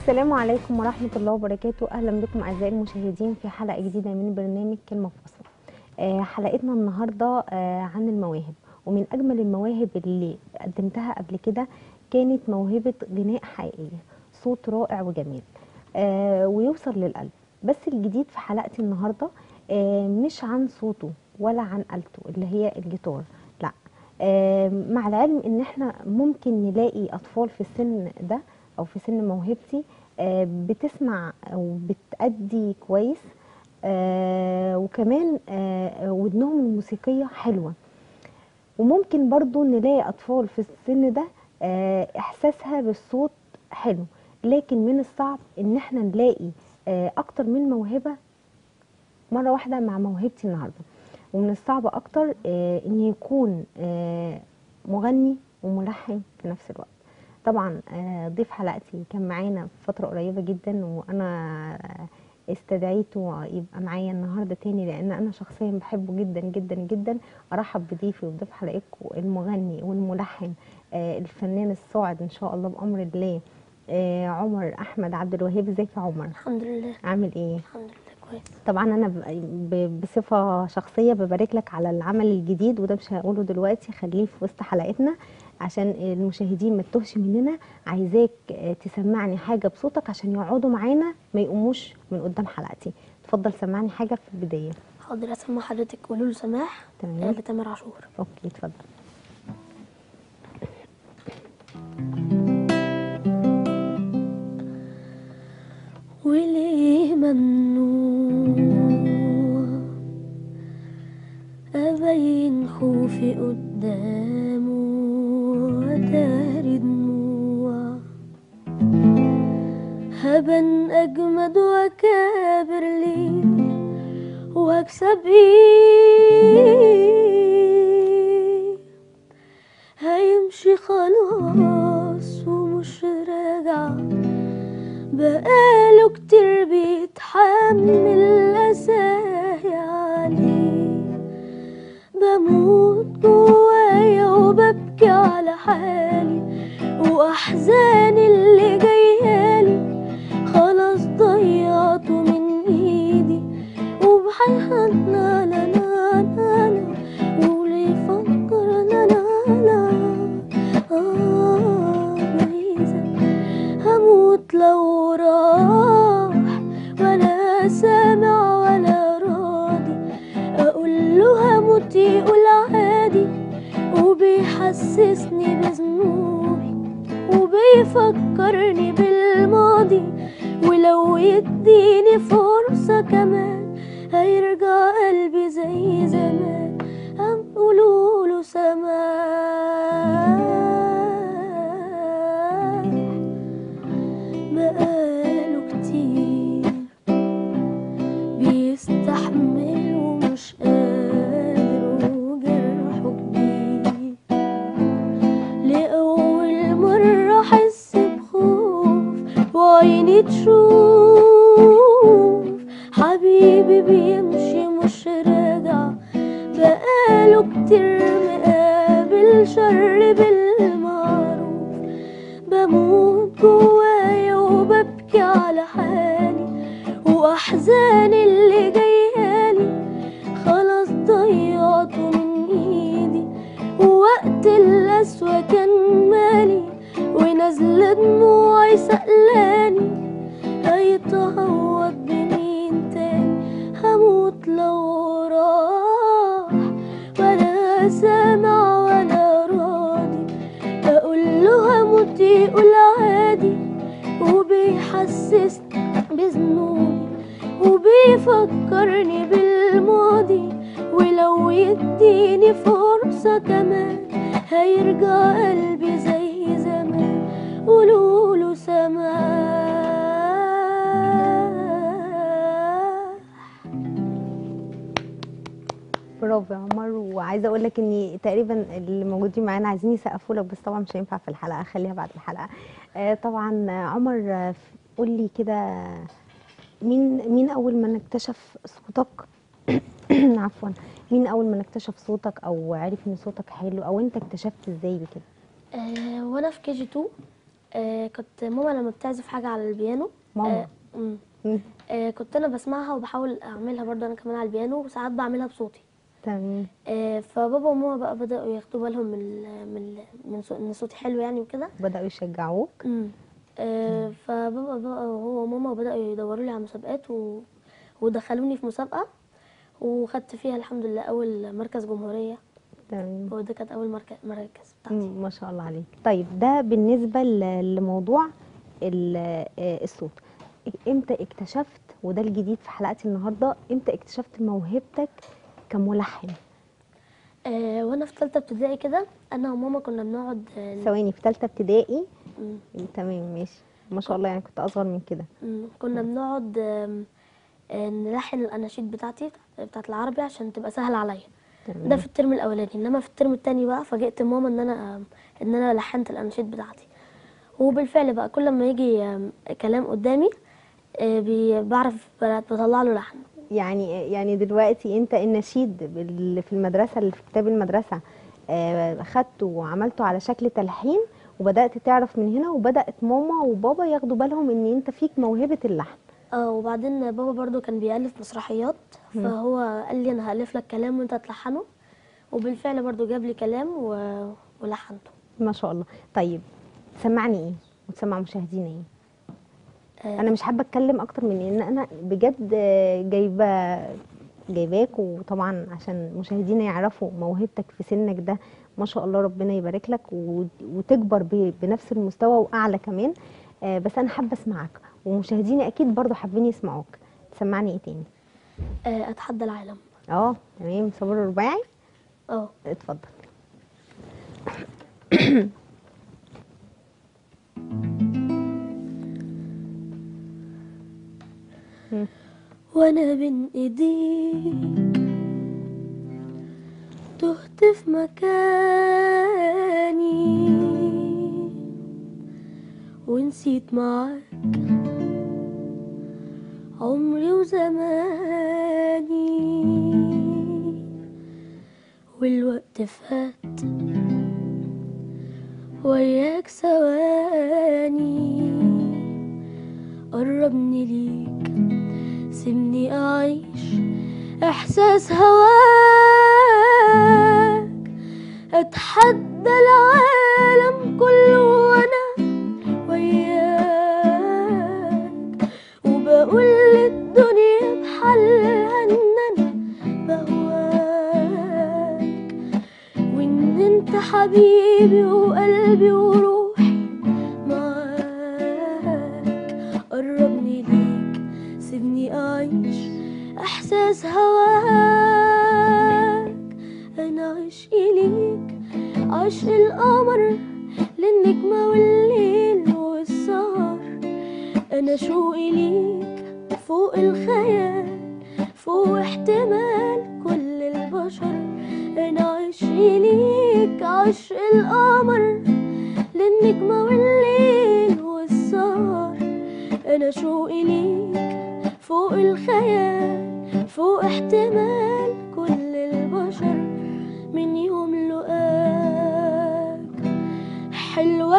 السلام عليكم ورحمة الله وبركاته أهلا بكم أعزائي المشاهدين في حلقة جديدة من برنامج كلمة فاصلة آه حلقتنا النهاردة آه عن المواهب ومن أجمل المواهب اللي قدمتها قبل كده كانت موهبة غناء حقيقية صوت رائع وجميل آه ويوصل للقلب بس الجديد في حلقتي النهاردة آه مش عن صوته ولا عن آلته اللي هي الجيتار لا آه مع العلم ان احنا ممكن نلاقي اطفال في السن ده او في سن موهبتي آه، بتسمع او بتأدي كويس آه، وكمان آه، ودنهم الموسيقية حلوة وممكن برضو نلاقي أطفال في السن ده آه، إحساسها بالصوت حلو لكن من الصعب إن احنا نلاقي آه، أكتر من موهبة مرة واحدة مع موهبتي النهاردة ومن الصعب أكتر آه، إن يكون آه، مغني وملحن في نفس الوقت طبعا آه، ضيف حلقتي كان معانا في فترة قريبة جدا وأنا استدعيته يبقى معايا النهارده تاني لان انا شخصيا بحبه جدا جدا جدا ارحب بضيفي وبضيف حلقتكم المغني والملحن آه، الفنان الصاعد ان شاء الله بامر الله آه، عمر احمد عبد الوهاب ازيك يا عمر الحمد لله عامل ايه الحمد لله كويس طبعا انا ب- ب- بصفه شخصيه ببارك لك على العمل الجديد وده مش هقوله دلوقتي خليه في وسط حلقتنا عشان المشاهدين ما تتوهش مننا عايزاك آه، تسمعني حاجه بصوتك عشان يقعدوا معانا ما يقوموش من قدام حلقتي اتفضل سمعني حاجه في البدايه حاضر اسمع حضرتك قولوا له سماح تمام. آه، لتامر عاشور اوكي اتفضل وليه ممنوع أبين خوفي قدامه وأداري دموع هبن أجمد وأكابر ليه وأكسب إيه هيمشي خلاص ومش راجع بقاله كتير بيتحمل قسايا عليه بموت جوايا وببكي على حالي واحزاني اللي جايالي خلاص ضيعته من ايدي وبحالها لا لا لا لا لا وليه فكر لا لا لا آه عايزة هموت لو راح ولا سامع ولا راضي اقول له هموت يقول عادي وبيحسسني بذنوبي وبيفكرني بالماضي ولو يديني فرصة كمان هيرجع قلبي زي زمان هم قولوله سماح بقاله كتير بيستحمل ومش قادر وجرحه كبير لأول مرة أحس بخوف وعيني تشوف حبيبي بيمشي مش راجع بقاله كتير مقابل شر بالمعروف بموت جوايا وببكي على حالي واحزاني اللي جايالي خلاص ضيعته من ايدي ووقت القسوة كان مالي ونازلة دموعي سألاني هيتعوض بمين تاني هموت لو راح ولا سامع ولا راضي اقول له هموت يقول عادي وبيحسسني بذنوبي وبيفكرني بالماضي ولو يديني فرصة كمان هيرجع قلبي زي زمان قولوله سماح برافو يا عمر وعايزه اقول لك ان تقريبا اللي موجودين معانا عايزين يسقفوا لك بس طبعا مش هينفع في الحلقه خليها بعد الحلقه آه طبعا عمر آه، قول لي كده مين مين اول من اكتشف صوتك عفوا مين اول من اكتشف صوتك او عرف ان صوتك حلو او انت اكتشفت ازاي بكده آه وانا في كي جي 2 آه كنت ماما لما بتعزف حاجة على البيانو ماما. آه مم. مم. آه كنت أنا بسمعها وبحاول أعملها برضه أنا كمان على البيانو وساعات بعملها بصوتي تمام آه فبابا وماما بقى بدأوا ياخدوا بالهم من ال- من ال- من صو- إن صوتي حلو يعني وكده بدأوا يشجعوك مم. آه فبابا بقى وهو وماما بدأوا يدوروا لي على مسابقات و... ودخلوني في مسابقة وخدت فيها الحمد لله أول مركز جمهورية تمام وده كانت أول مركز مركز بتاعتي مم، ما شاء الله عليك طيب ده بالنسبة ل- لموضوع ال- آه، الصوت امتى اكتشفت وده الجديد في حلقتي النهارده امتى اكتشفت موهبتك كملحن آه وأنا في تالتة ابتدائي كده أنا وماما كنا بنقعد آه ثواني في ثالثه ابتدائي مم. تمام ماشي ما شاء الله يعني كنت اصغر من كده مم. كنا بنقعد آم، آه، نلحن الأناشيد بتاعتي بتاعت العربي عشان تبقى سهلة عليا ده تمام في الترم الأولاني إنما في الترم التاني بقى فاجئت ماما إن أنا آم، إن أنا لحنت الأناشيد بتاعتي وبالفعل بقى كل ما يجي آم، كلام قدامي آه، بي- بعرف بطلع له لحن يعني يعني دلوقتي انت النشيد اللي في المدرسه اللي في كتاب المدرسه آه، خدته وعملته على شكل تلحين وبدات تعرف من هنا وبدات ماما وبابا ياخدوا بالهم ان انت فيك موهبه اللحن اه وبعدين بابا برضو كان بيألف مسرحيات فهو قال لي انا هألف لك كلام وانت تلحنه وبالفعل برضو جاب لي كلام و... ولحنته ما شاء الله طيب سمعني ايه وتسمع مشاهدينا ايه آه، انا مش حابه اتكلم اكتر من ان انا بجد آه، جايبه جايباك وطبعا عشان مشاهدينا يعرفوا موهبتك في سنك ده ما شاء الله ربنا يبارك لك و- وتكبر ب- بنفس المستوى واعلى كمان آه، بس انا حابه اسمعك ومشاهدينا اكيد برضو حابين يسمعوك تسمعني ايه تاني آه، اتحدى العالم اه تمام صبر الرباعي اه اتفضل وانا بين ايديك تهت في مكاني ونسيت معاك عمري وزماني والوقت فات وياك ثواني قربني ليك سيبني أعيش إحساس هواك أتحدى العالم كله وأنا وياك وبقول للدنيا بحلها إن أنا بهواك وإن أنت حبيبي وقلبي وروحي معاك قربني ليك سيبني أعيش إحساس هواك أنا عشقي ليك عشق القمر للنجمة والليل والسهر أنا شوقي ليك فوق الخيال فوق احتمال كل البشر أنا عشقي ليك عشق القمر للنجمة والليل والسهر أنا شوقي ليك فوق الخيال فوق احتمال كل البشر من يوم لقاك حلوة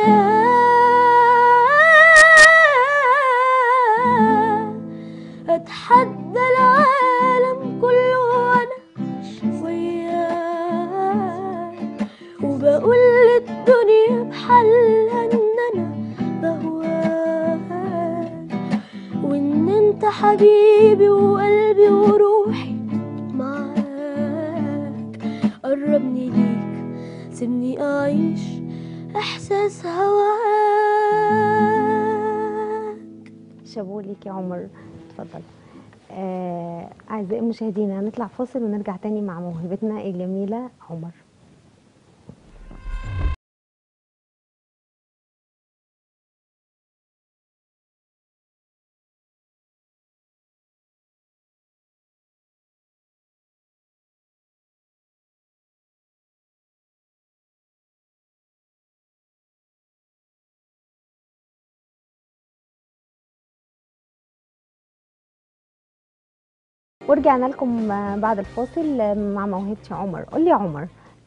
الحياة أتحدى العالم كله وأنا وياك وبقول للدنيا بحلها إن أنا بهواك وإن أنت حبيبي وقلبي وروحي معاك قربني ليك سيبني أعيش إحساس هواك شابوه ليك يا عمر اتفضل آه، اعزائي المشاهدين هنطلع فاصل ونرجع تاني مع موهبتنا الجميله عمر ورجعنا لكم آه، بعد الفاصل آه، مع موهبتي عمر قول لي يا عمر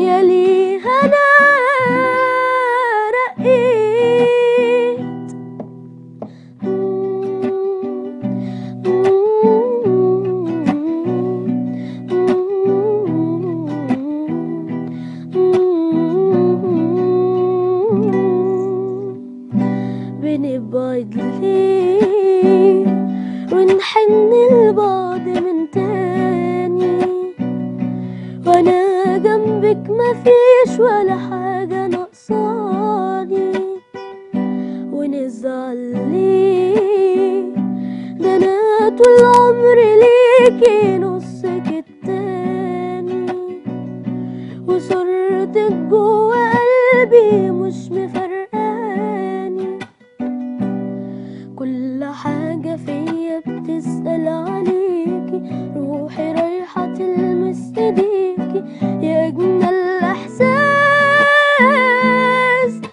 الدنيا ليها انا رقيت بنبعد ليه ونحن لبعض من تاني وانا جنبك مفيش ولا حاجة ناقصاني ونزعل ليه ده انا طول عمري ليكي نصك التاني وصورتك جوا قلبي مش مفرقاني كل حاجة فيا بتسأل عليكي روحي رايحة تلمس ايديكي يا أجمل إحساس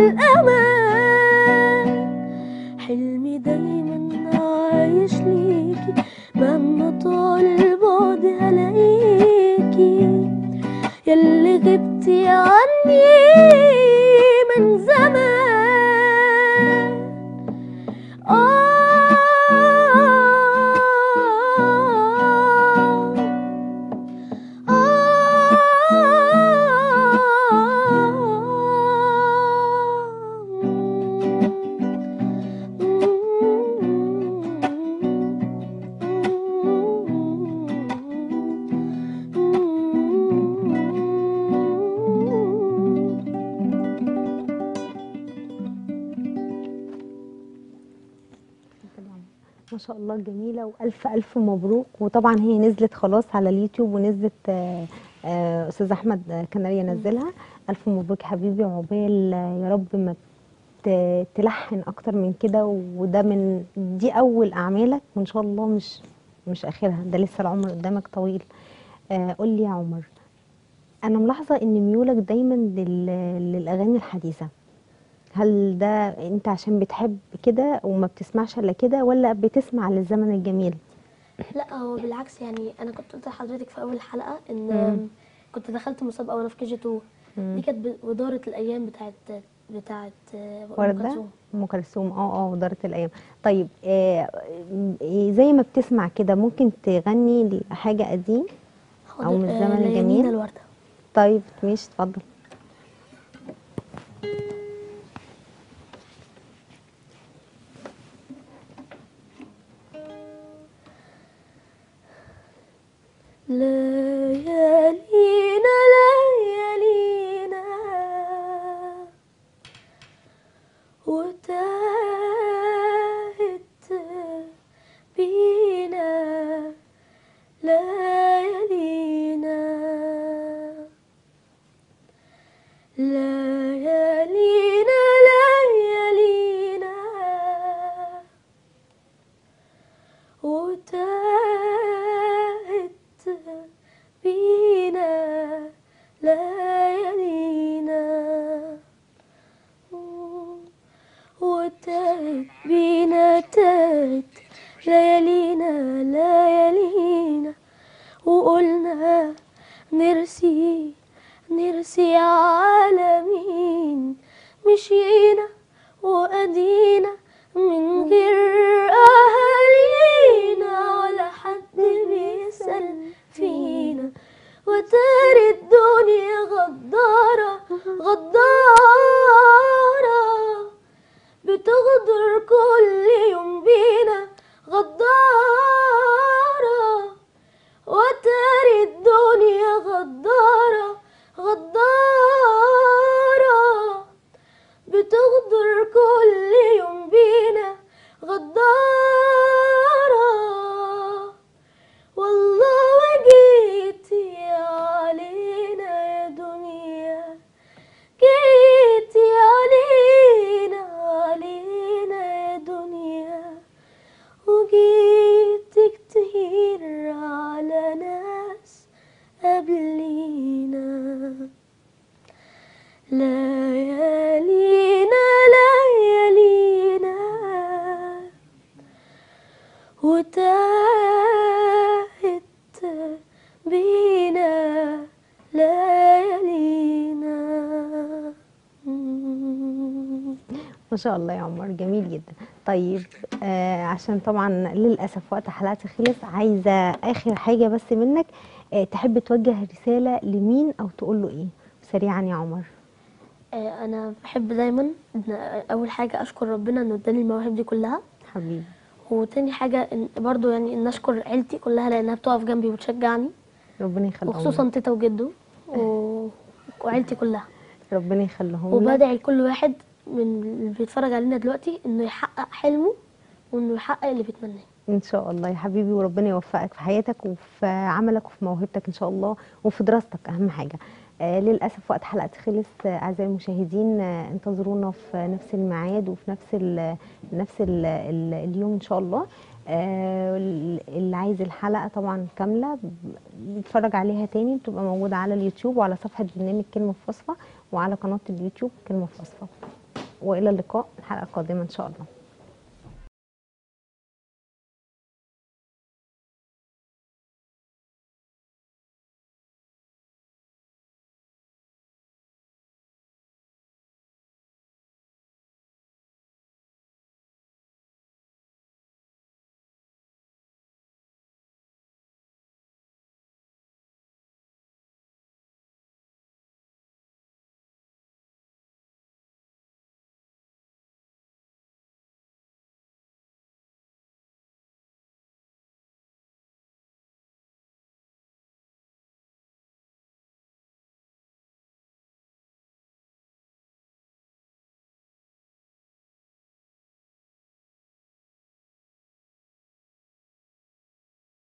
بالأمان حلمي دايما عايش ليكي مهما طال البعد هلاقيكي ياللي غبتي عني من زمان ما شاء الله جميلة وألف ألف مبروك وطبعا هي نزلت خلاص على اليوتيوب ونزلت آه، آه، أستاذ أحمد آه، كناريا نزلها ألف مبروك يا حبيبي وعقبال آه، يا رب ما ت- تلحن أكتر من كده وده من دي أول أعمالك وإن شاء الله مش مش آخرها ده لسه العمر قدامك طويل آه، قول لي يا عمر أنا ملاحظة إن ميولك دايما لل- للأغاني الحديثة هل ده انت عشان بتحب كده وما بتسمعش الا كده ولا بتسمع للزمن الجميل لا هو بالعكس يعني انا كنت قلت لحضرتك في اول حلقه ان مم. كنت دخلت مسابقه وانا في كي جي 2 مم. دي كانت ب- ودارت الايام بتاعت بتاعت آه، أم وردة كلثوم. ام كلثوم اه اه ودارت الايام طيب آه إيه زي ما بتسمع كده ممكن تغني حاجه قديم حاضر، أو من آه، الزمن ليالينا الجميل؟ الورده طيب ماشي اتفضل ليالينا ليالينا وتاهت بينا ليالينا ليالينا ليالينا وتاهت بينا ليالينا وتاهت بينا تاهت ليالينا ليالينا وقلنا نرسي نرسي عالمين مشينا وأدينا من غير أهالينا ولا حد بيسأل فينا وتاري الدنيا غدارة غدارة بتغدر كل يوم بينا غدارة وتاري الدنيا غدارة غدارة بتغدر كل يوم بينا غدارة والله وجيتي علينا يا دنيا جيتي علينا علينا يا دنيا وجيت كتير على ناس قبلينا ليالينا ليالينا وتاهت بينا ليالينا ما شاء الله يا عمر جميل جدا طيب آه عشان طبعا للاسف وقت حلقتي خلص عايزه اخر حاجه بس منك آه تحب توجه رساله لمين او تقول له ايه سريعا يا عمر آه، انا بحب دايما إن اول حاجه اشكر ربنا انه اداني المواهب دي كلها حبيبي وتاني حاجه إن برضو يعني ان اشكر عيلتي كلها لانها بتقف جنبي وتشجعني ربنا يخليهم وخصوصا تيتا وجدو و... وعيلتي كلها ربنا يخليهم لك. وبدعي لكل واحد من اللي بيتفرج علينا دلوقتي انه يحقق حلمه وانه يحقق اللي بيتمناه ان شاء الله يا حبيبي وربنا يوفقك في حياتك وفي عملك وفي موهبتك ان شاء الله وفي دراستك اهم حاجه آه للاسف وقت حلقتي خلص آه، اعزائي المشاهدين آه انتظرونا في نفس الميعاد وفي نفس ال نفس ال ال اليوم ان شاء الله آه اللي عايز الحلقه طبعا كامله يتفرج عليها تاني بتبقى موجوده على اليوتيوب وعلى صفحه برنامج كلمه في وصفه وعلى قناه اليوتيوب كلمه في وصفه والى اللقاء الحلقه القادمه ان شاء الله